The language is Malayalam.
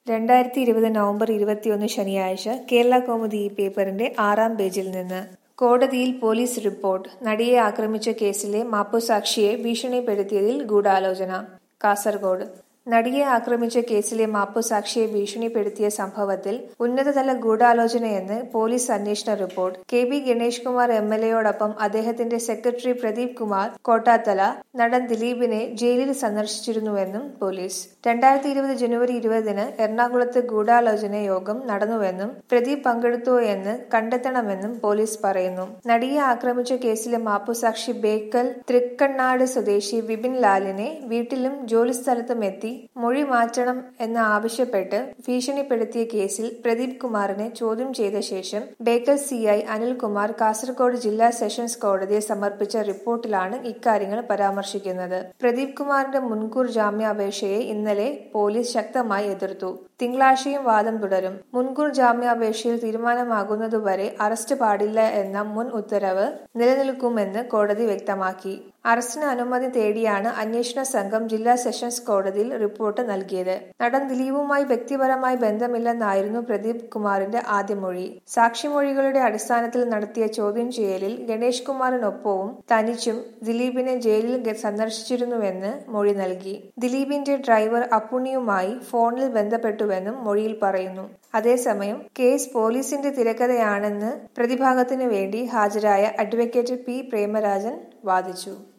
രണ്ടായിരത്തി ഇരുപത് നവംബർ ഇരുപത്തിയൊന്ന് ശനിയാഴ്ച കേരള കൗമുദി ഈ പേപ്പറിന്റെ ആറാം പേജിൽ നിന്ന് കോടതിയിൽ പോലീസ് റിപ്പോർട്ട് നടിയെ ആക്രമിച്ച കേസിലെ മാപ്പുസാക്ഷിയെ ഭീഷണിപ്പെടുത്തിയതിൽ ഗൂഢാലോചന കാസർഗോഡ് നടിയെ ആക്രമിച്ച കേസിലെ മാപ്പുസാക്ഷിയെ ഭീഷണിപ്പെടുത്തിയ സംഭവത്തിൽ ഉന്നതതല ഗൂഢാലോചനയെന്ന് പോലീസ് അന്വേഷണ report K B Ganesh Kumar M L എയോടൊപ്പം അദ്ദേഹത്തിന്റെ സെക്രട്ടറി പ്രദീപ് കുമാർ കോട്ടാത്തല നടൻ ദിലീപിനെ ജയിലിൽ സന്ദർശിച്ചിരുന്നുവെന്നും പോലീസ് രണ്ടായിരത്തി ഇരുപത് ജനുവരി ഇരുപതിന് എറണാകുളത്ത് ഗൂഢാലോചന യോഗം നടന്നുവെന്നും പ്രദീപ് പങ്കെടുത്തോ എന്ന് കണ്ടെത്തണമെന്നും പോലീസ് പറയുന്നു നടിയെ ആക്രമിച്ച കേസിലെ മാപ്പുസാക്ഷി ബേക്കൽ തൃക്കണ്ണാട് സ്വദേശി വിപിൻ ലാലിനെ വീട്ടിലും ജോലിസ്ഥലത്തും എത്തി മൊഴി മാറ്റണം എന്ന് ആവശ്യപ്പെട്ട് ഭീഷണിപ്പെടുത്തിയ കേസിൽ പ്രദീപ് കുമാറിനെ ചോദ്യം ചെയ്ത ശേഷം ബേക്കൽ സിഐ അനിൽകുമാർ കാസർഗോഡ് ജില്ലാ സെഷൻസ് കോടതിയെ സമർപ്പിച്ച റിപ്പോർട്ടിലാണ് ഇക്കാര്യങ്ങൾ പരാമർശിക്കുന്നത് പ്രദീപ് കുമാറിന്റെ മുൻകൂർ ജാമ്യാപേക്ഷയെ ഇന്നലെ പോലീസ് ശക്തമായി എതിർത്തു തിങ്കളാഴ്ചയും വാദം തുടരും മുൻകൂർ ജാമ്യാപേക്ഷയിൽ തീരുമാനമാകുന്നതുവരെ അറസ്റ്റ് പാടില്ല എന്ന മുൻ ഉത്തരവ് നിലനിൽക്കുമെന്ന് കോടതി വ്യക്തമാക്കി അറസ്റ്റിന് അനുമതി തേടിയാണ് അന്വേഷണ സംഘം ജില്ലാ സെഷൻസ് കോടതിയിൽ റിപ്പോർട്ട് നൽകിയത് നടൻ ദിലീപുമായി വ്യക്തിപരമായി ബന്ധമില്ലെന്നായിരുന്നു പ്രദീപ് കുമാറിന്റെ ആദ്യ മൊഴി സാക്ഷിമൊഴികളുടെ അടിസ്ഥാനത്തിൽ നടത്തിയ ചോദ്യം ചെയ്യലിൽ ഗണേഷ് കുമാറിനൊപ്പവും തനിച്ചും ദിലീപിനെ ജയിലിൽ സന്ദർശിച്ചിരുന്നുവെന്ന് മൊഴി നൽകി ദിലീപിന്റെ ഡ്രൈവർ അപ്പുണ്ണിയുമായി ഫോണിൽ ബന്ധപ്പെട്ടുവെന്നും മൊഴിയിൽ പറയുന്നു അതേസമയം കേസ് പോലീസിന്റെ തിരക്കഥയാണെന്ന് പ്രതിഭാഗത്തിനു വേണ്ടി ഹാജരായ അഡ്വക്കേറ്റ് പി പ്രേമരാജൻ വാദിച്ചു